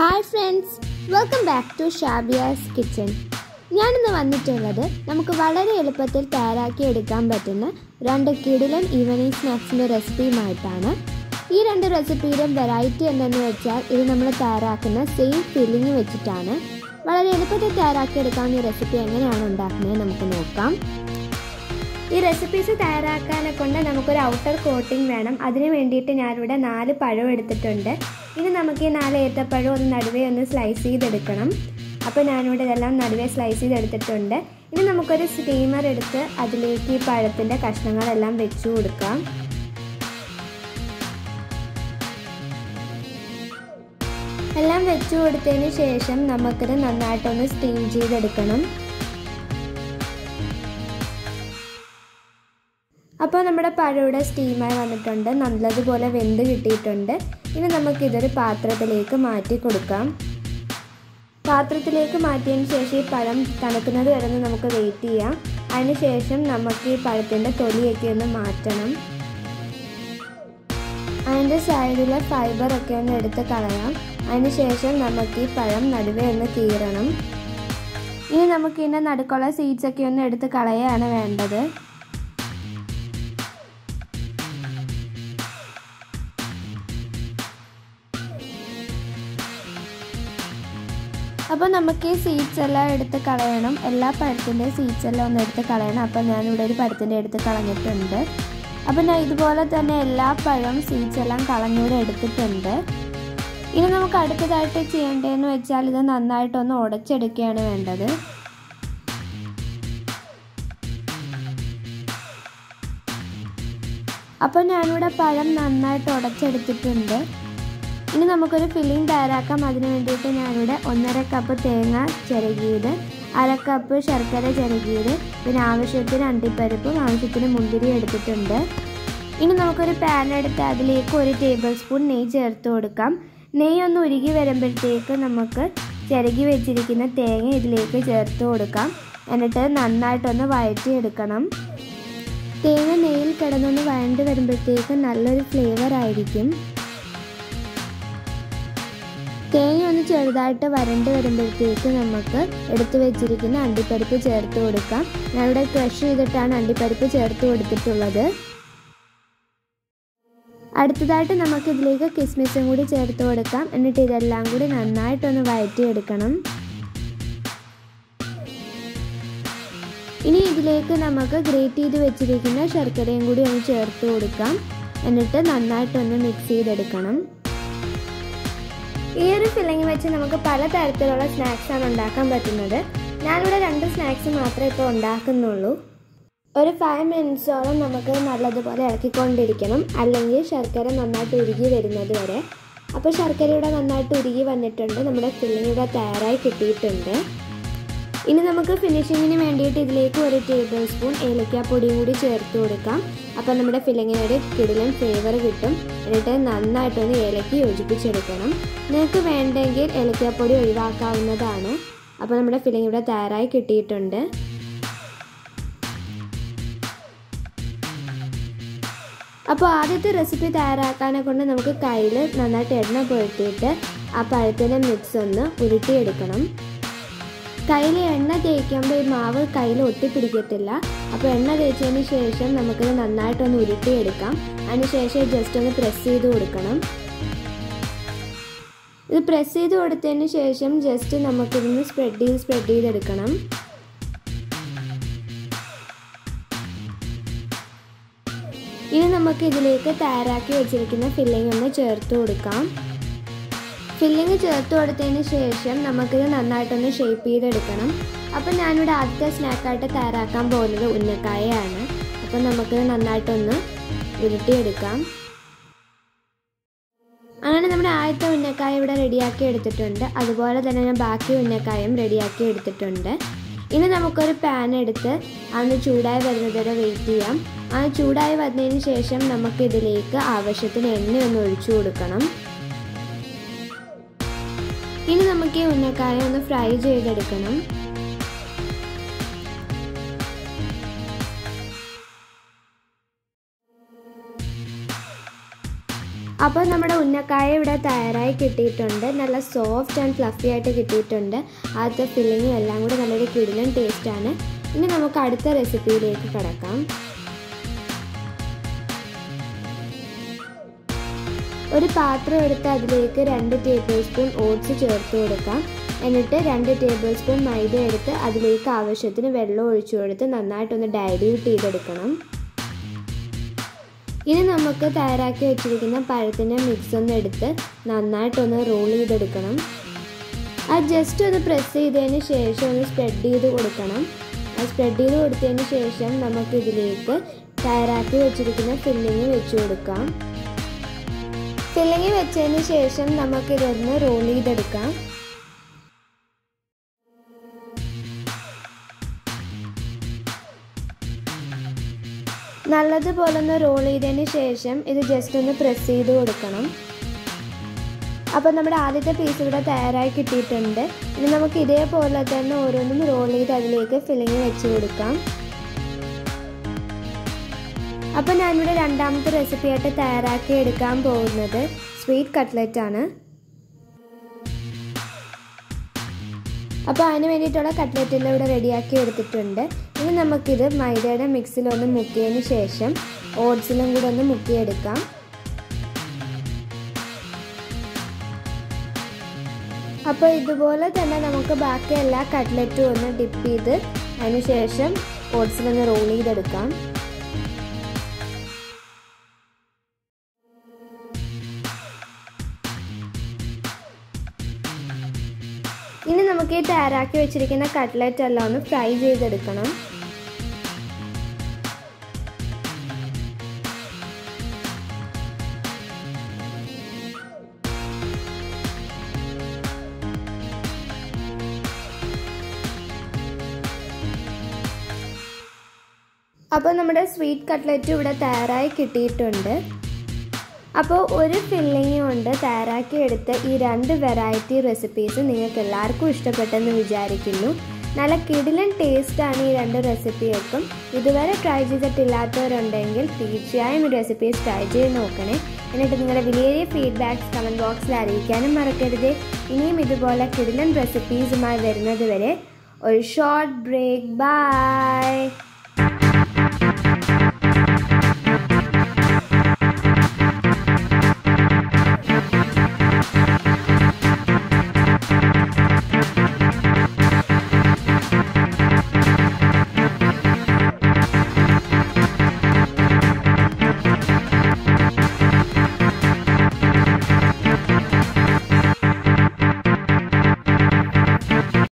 hi friends welcome back to Shabiya's kitchen ഞാനിന്ന് വന്നിട്ടുള്ളത് നമുക്ക് വളരെ എളുപ്പത്തിൽ തയ്യാറാക്കി എടുക്കാൻ പറ്റുന്ന രണ്ട് കിടിലൻ ഈവനിങ് സ്നാക്സിൻ്റെ റെസിപ്പിയുമായിട്ടാണ് ഈ രണ്ട് റെസിപ്പിയിലും വെറൈറ്റി എന്തെന്ന് വെച്ചാൽ ഇത് നമ്മൾ തയ്യാറാക്കുന്ന സെയിം ഫില്ലിങ് വെച്ചിട്ടാണ് വളരെ എളുപ്പത്തിൽ തയ്യാറാക്കി എടുക്കാവുന്ന ഈ റെസിപ്പി എങ്ങനെയാണ് ഉണ്ടാക്കുന്നത് നമുക്ക് നോക്കാം ഈ റെസിപ്പീസ് തയ്യാറാക്കാനെ കൊണ്ട് നമുക്കൊരു ഔട്ടർ കോട്ടിംഗ് വേണം അതിന് വേണ്ടിയിട്ട് ഞാനിവിടെ നാല് പഴം എടുത്തിട്ടുണ്ട് ഇനി നമുക്ക് ഈ നാല് ഏത്തപ്പഴം ഒന്ന് നടുവേ ഒന്ന് സ്ലൈസ് ചെയ്തെടുക്കണം അപ്പോൾ ഞാനിവിടെ ഇതെല്ലാം നടുവേ സ്ലൈസ് ചെയ്തെടുത്തിട്ടുണ്ട് ഇനി നമുക്കൊരു സ്റ്റീമർ എടുത്ത് അതിലേക്ക് ഈ പഴത്തിൻ്റെ കഷ്ണങ്ങളെല്ലാം വെച്ചു കൊടുക്കാം എല്ലാം വെച്ചു കൊടുത്തതിന് ശേഷം നമുക്കിത് നന്നായിട്ടൊന്ന് സ്റ്റീം ചെയ്തെടുക്കണം അപ്പോൾ നമ്മുടെ പഴയുടെ സ്റ്റീമായി വന്നിട്ടുണ്ട് നല്ലതുപോലെ വെന്ത് കിട്ടിയിട്ടുണ്ട് ഇനി നമുക്കിതൊരു പാത്രത്തിലേക്ക് മാറ്റി കൊടുക്കാം പാത്രത്തിലേക്ക് മാറ്റിയതിന് ശേഷം ഈ പഴം തണുക്കുന്നത് വരെ നമുക്ക് വെയിറ്റ് ചെയ്യാം അതിനുശേഷം നമുക്ക് ഈ പഴത്തിൻ്റെ തൊലിയൊക്കെ ഒന്ന് മാറ്റണം അതിൻ്റെ സൈഡിലെ ഫൈബറൊക്കെ ഒന്ന് എടുത്ത് കളയാം അതിനുശേഷം നമുക്ക് ഈ പഴം നടുവേ ഒന്ന് കീറണം ഇനി നമുക്ക് ഇതിൻ്റെ നടുക്കുള്ള സീഡ്സൊക്കെ ഒന്ന് എടുത്ത് കളയാണ് വേണ്ടത് അപ്പോൾ നമുക്ക് ഈ സീഡ്സ് എല്ലാം എടുത്ത് കളയണം എല്ലാ പഴത്തിൻ്റെയും സീഡ്സ് എല്ലാം ഒന്ന് എടുത്ത് കളയണം അപ്പോൾ ഞാനിവിടെ ഒരു പഴത്തിൻ്റെ എടുത്ത് കളഞ്ഞിട്ടുണ്ട് അപ്പോൾ ഞാൻ ഇതുപോലെ തന്നെ എല്ലാ പഴം സീഡ്സ് എല്ലാം കളഞ്ഞൂടെ എടുത്തിട്ടുണ്ട് ഇനി നമുക്ക് അടുത്തതായിട്ട് ചെയ്യേണ്ടതെന്ന് വെച്ചാൽ ഇത് നന്നായിട്ടൊന്ന് ഉടച്ചെടുക്കുകയാണ് വേണ്ടത് അപ്പോൾ ഞാനിവിടെ പഴം നന്നായിട്ട് ഉടച്ചെടുത്തിട്ടുണ്ട് ഇനി നമുക്കൊരു ഫില്ലിംഗ് തയ്യാറാക്കാം അതിന് വേണ്ടിയിട്ട് ഞാനിവിടെ ഒന്നര കപ്പ് തേങ്ങ ചിരകിയത് അര കപ്പ് ശർക്കര ചിരകിയത് പിന്നെ ആവശ്യത്തിന് അണ്ടിപ്പരിപ്പും ആവശ്യത്തിന് മുന്തിരി എടുത്തിട്ടുണ്ട് ഇനി നമുക്കൊരു പാൻ എടുത്ത് അതിലേക്ക് ഒരു ടേബിൾ സ്പൂൺ നെയ്യ് ചേർത്ത് കൊടുക്കാം നെയ്യ് ഒന്ന് ഉരുകി വരുമ്പോഴത്തേക്ക് നമുക്ക് ചിരകി വെച്ചിരിക്കുന്ന തേങ്ങ ഇതിലേക്ക് ചേർത്ത് കൊടുക്കാം എന്നിട്ട് നന്നായിട്ടൊന്ന് വഴറ്റിയെടുക്കണം തേങ്ങ നെയ്യിൽ കിടന്നൊന്ന് വഴണ്ട് വരുമ്പോഴത്തേക്ക് നല്ലൊരു ഫ്ലേവർ ആയിരിക്കും തേങ്ങ ഒന്ന് ചെറുതായിട്ട് വരണ്ട് വരുമ്പോഴത്തേക്ക് നമുക്ക് എടുത്തു വെച്ചിരിക്കുന്ന അണ്ടിപ്പരിപ്പ് ചേർത്ത് കൊടുക്കാം ഞാനിവിടെ ക്രഷ് ചെയ്തിട്ടാണ് അണ്ടിപ്പരിപ്പ് ചേർത്ത് കൊടുത്തിട്ടുള്ളത് അടുത്തതായിട്ട് നമുക്ക് ഇതിലേക്ക് കിസ്മിസും കൂടി ചേർത്ത് കൊടുക്കാം എന്നിട്ട് ഇതെല്ലാം കൂടി നന്നായിട്ടൊന്ന് വഴറ്റിയെടുക്കണം ഇനി ഇതിലേക്ക് നമുക്ക് ഗ്രേറ്റ് ചെയ്ത് വെച്ചിരിക്കുന്ന ശർക്കരയും കൂടി ഒന്ന് ചേർത്ത് കൊടുക്കാം എന്നിട്ട് നന്നായിട്ടൊന്ന് മിക്സ് ചെയ്തെടുക്കണം ഈ ഒരു ഫില്ലിങ് വെച്ച് നമുക്ക് പല തരത്തിലുള്ള സ്നാക്സ് ആണ് ഉണ്ടാക്കാൻ പറ്റുന്നത് ഞാനിവിടെ രണ്ട് സ്നാക്സ് മാത്രമേ ഇപ്പോൾ ഉണ്ടാക്കുന്നുള്ളൂ ഒരു ഫൈവ് മിനിറ്റ്സോളം നമുക്ക് നല്ലതുപോലെ ഇളക്കിക്കൊണ്ടിരിക്കണം അല്ലെങ്കിൽ ശർക്കര നന്നായിട്ട് ഉരുകി വരുന്നത് വരെ അപ്പോൾ ശർക്കര ഇവിടെ നന്നായിട്ട് ഉരുകി വന്നിട്ടുണ്ട് നമ്മുടെ ഫില്ലിങ് ഇവിടെ തയ്യാറായി കിട്ടിയിട്ടുണ്ട് ഇനി നമുക്ക് ഫിനിഷിങ്ങിന് വേണ്ടിയിട്ട് ഇതിലേക്ക് ഒരു ടേബിൾ സ്പൂൺ ഏലക്കാപ്പൊടിയും കൂടി ചേർത്ത് കൊടുക്കാം അപ്പോൾ നമ്മുടെ ഫില്ലിങ്ങിന് ഒരു കിടിലൻ ഫ്ലേവർ കിട്ടും എന്നിട്ട് നന്നായിട്ടൊന്ന് ഏലക്കി യോജിപ്പിച്ചെടുക്കണം നിങ്ങൾക്ക് വേണ്ടെങ്കിൽ ഏലക്കാപ്പൊടി ഒഴിവാക്കാവുന്നതാണ് അപ്പോൾ നമ്മുടെ ഫില്ലിങ് ഇവിടെ തയ്യാറായി കിട്ടിയിട്ടുണ്ട് അപ്പോൾ ആദ്യത്തെ റെസിപ്പി തയ്യാറാക്കാനെ കൊണ്ട് നമുക്ക് കയ്യിൽ നന്നായിട്ട് എണ്ണ പുരട്ടിയിട്ട് ആ പഴത്തിൻ്റെ മിക്സ് ഒന്ന് ഉരുട്ടിയെടുക്കണം കയ്യിൽ എണ്ണ തേക്കുമ്പോൾ ഈ മാവ് കയ്യിൽ ഒട്ടിപ്പിടിക്കത്തില്ല അപ്പോൾ എണ്ണ തേച്ചതിന് ശേഷം നമുക്കിത് നന്നായിട്ടൊന്ന് ഉരുട്ടിയെടുക്കാം അതിനുശേഷം ജസ്റ്റ് ഒന്ന് പ്രസ് ചെയ്ത് കൊടുക്കണം ഇത് പ്രസ് ചെയ്ത് കൊടുത്തതിന് ശേഷം ജസ്റ്റ് നമുക്കിതൊന്ന് സ്പ്രെഡ് ചെയ്ത് സ്പ്രെഡ് ചെയ്തെടുക്കണം ഇനി നമുക്ക് ഇതിലേക്ക് തയ്യാറാക്കി വെച്ചിരിക്കുന്ന ഫില്ലിംഗ് ഒന്ന് ചേർത്ത് കൊടുക്കാം ഫില്ലിങ് ചേർത്ത് കൊടുത്തതിന് ശേഷം നമുക്കിത് നന്നായിട്ടൊന്ന് ഷേപ്പ് ചെയ്തെടുക്കണം അപ്പം ഞാനിവിടെ ആദ്യത്തെ സ്നാക്കായിട്ട് തയ്യാറാക്കാൻ പോകുന്നത് ഉന്നക്കായയാണ് അപ്പം നമുക്കിത് നന്നായിട്ടൊന്ന് ഉരുട്ടിയെടുക്കാം അങ്ങനെ നമ്മുടെ ആദ്യത്തെ ഉന്നക്കായ ഇവിടെ റെഡിയാക്കി എടുത്തിട്ടുണ്ട് അതുപോലെ തന്നെ ഞാൻ ബാക്കി ഉന്നക്കായും റെഡിയാക്കി എടുത്തിട്ടുണ്ട് ഇനി നമുക്കൊരു പാൻ എടുത്ത് അന്ന് ചൂടായി വരുന്നതുവരെ വെയിറ്റ് ചെയ്യാം ആ ചൂടായി വന്നതിന് ശേഷം നമുക്കിതിലേക്ക് ആവശ്യത്തിന് എണ്ണ ഒന്ന് ഒഴിച്ചു കൊടുക്കണം ഇനി നമുക്ക് ഈ ഉന്നക്കായ ഒന്ന് ഫ്രൈ ചെയ്തെടുക്കണം അപ്പോൾ നമ്മുടെ ഉന്നക്കായ ഇവിടെ തയ്യാറായി കിട്ടിയിട്ടുണ്ട് നല്ല സോഫ്റ്റ് ആൻഡ് ഫ്ലഫി ആയിട്ട് കിട്ടിയിട്ടുണ്ട് ആദ്യത്തെ ഫില്ലിങ്ങും എല്ലാം കൂടെ നല്ലൊരു കിടിലൻ ടേസ്റ്റാണ് ഇനി നമുക്ക് അടുത്ത റെസിപ്പിയിലേക്ക് കിടക്കാം ഒരു പാത്രം എടുത്ത് അതിലേക്ക് രണ്ട് ടേബിൾ സ്പൂൺ ഓട്സ് ചേർത്ത് കൊടുക്കാം എന്നിട്ട് രണ്ട് ടേബിൾ സ്പൂൺ മൈദ എടുത്ത് അതിലേക്ക് ആവശ്യത്തിന് വെള്ളം ഒഴിച്ചു കൊടുത്ത് നന്നായിട്ടൊന്ന് ഡൈല്യൂട്ട് ചെയ്തെടുക്കണം ഇനി നമുക്ക് തയ്യാറാക്കി വെച്ചിരിക്കുന്ന പഴത്തിൻ്റെ മിക്സ് ഒന്ന് എടുത്ത് നന്നായിട്ടൊന്ന് റോൾ ചെയ്തെടുക്കണം അത് ജസ്റ്റ് ഒന്ന് പ്രസ് ചെയ്തതിന് ശേഷം ഒന്ന് സ്പ്രെഡ് ചെയ്ത് കൊടുക്കണം അത് സ്പ്രെഡ് ചെയ്ത് കൊടുത്തതിന് ശേഷം നമുക്ക് ഇതിലേക്ക് തയ്യാറാക്കി വെച്ചിരിക്കുന്ന ഫില്ലിങ് വെച്ച് കൊടുക്കാം ഫില്ലിങ് വെച്ചതിന് ശേഷം നമുക്കിതൊന്ന് റോൾ ചെയ്തെടുക്കാം നല്ലതുപോലെ ഒന്ന് റോൾ ചെയ്തതിന് ശേഷം ഇത് ജസ്റ്റ് ഒന്ന് പ്രസ് ചെയ്ത് കൊടുക്കണം അപ്പോൾ നമ്മുടെ ആദ്യത്തെ പീസ് ഇവിടെ തയ്യാറായി കിട്ടിയിട്ടുണ്ട് ഇനി നമുക്ക് ഇതേപോലെ തന്നെ ഓരോന്നും റോൾ ചെയ്ത് അതിലേക്ക് ഫില്ലിങ് വെച്ച് കൊടുക്കാം അപ്പോൾ ഞാനിവിടെ രണ്ടാമത്തെ റെസിപ്പിയായിട്ട് തയ്യാറാക്കി എടുക്കാൻ പോകുന്നത് സ്വീറ്റ് കട്ട്ലറ്റ് ആണ് അപ്പോൾ അതിന് വേണ്ടിയിട്ടുള്ള കട്ട്ലറ്റെല്ലാം ഇവിടെ റെഡിയാക്കി എടുത്തിട്ടുണ്ട് ഇനി നമുക്കിത് മൈദയുടെ മിക്സിലൊന്ന് മുക്കിയതിന് ശേഷം ഓട്സിലും കൂടെ ഒന്ന് മുക്കിയെടുക്കാം അപ്പോൾ ഇതുപോലെ തന്നെ നമുക്ക് ബാക്കി എല്ലാ കട്ട്ലറ്റും ഒന്ന് ഡിപ്പ് ചെയ്ത് അതിന് ശേഷം ഓട്സിലൊന്ന് റോൾ ചെയ്തെടുക്കാം ഇനി നമുക്ക് ഈ തയ്യാറാക്കി വെച്ചിരിക്കുന്ന കട്ട്ലറ്റ് എല്ലാം ഒന്ന് ഫ്രൈ ചെയ്തെടുക്കണം അപ്പോൾ നമ്മുടെ സ്വീറ്റ് കട്ട്ലറ്റ് ഇവിടെ തയ്യാറായി കിട്ടിയിട്ടുണ്ട് അപ്പോൾ ഒരു ഫില്ലിങ് കൊണ്ട് തയ്യാറാക്കി എടുത്ത ഈ രണ്ട് വെറൈറ്റി റെസിപ്പീസ് നിങ്ങൾക്ക് എല്ലാവർക്കും ഇഷ്ടപ്പെട്ടെന്ന് വിചാരിക്കുന്നു നല്ല കിടിലൻ ടേസ്റ്റാണ് ഈ രണ്ട് റെസിപ്പിയൊക്കെ ഇതുവരെ ട്രൈ ചെയ്തിട്ടില്ലാത്തവരുണ്ടെങ്കിൽ തീർച്ചയായും ഈ റെസിപ്പീസ് ട്രൈ ചെയ്ത് നോക്കണേ എന്നിട്ട് നിങ്ങളുടെ വലിയ ഫീഡ്ബാക്ക്സ് കമൻറ്റ് ബോക്സിൽ അറിയിക്കാനും മറക്കരുത് ഇനിയും ഇതുപോലെ കിടിലൻ റെസിപ്പീസുമായി വരുന്നത് വരെ ഒരു ഷോർട്ട് ബ്രേക്ക് ബൈ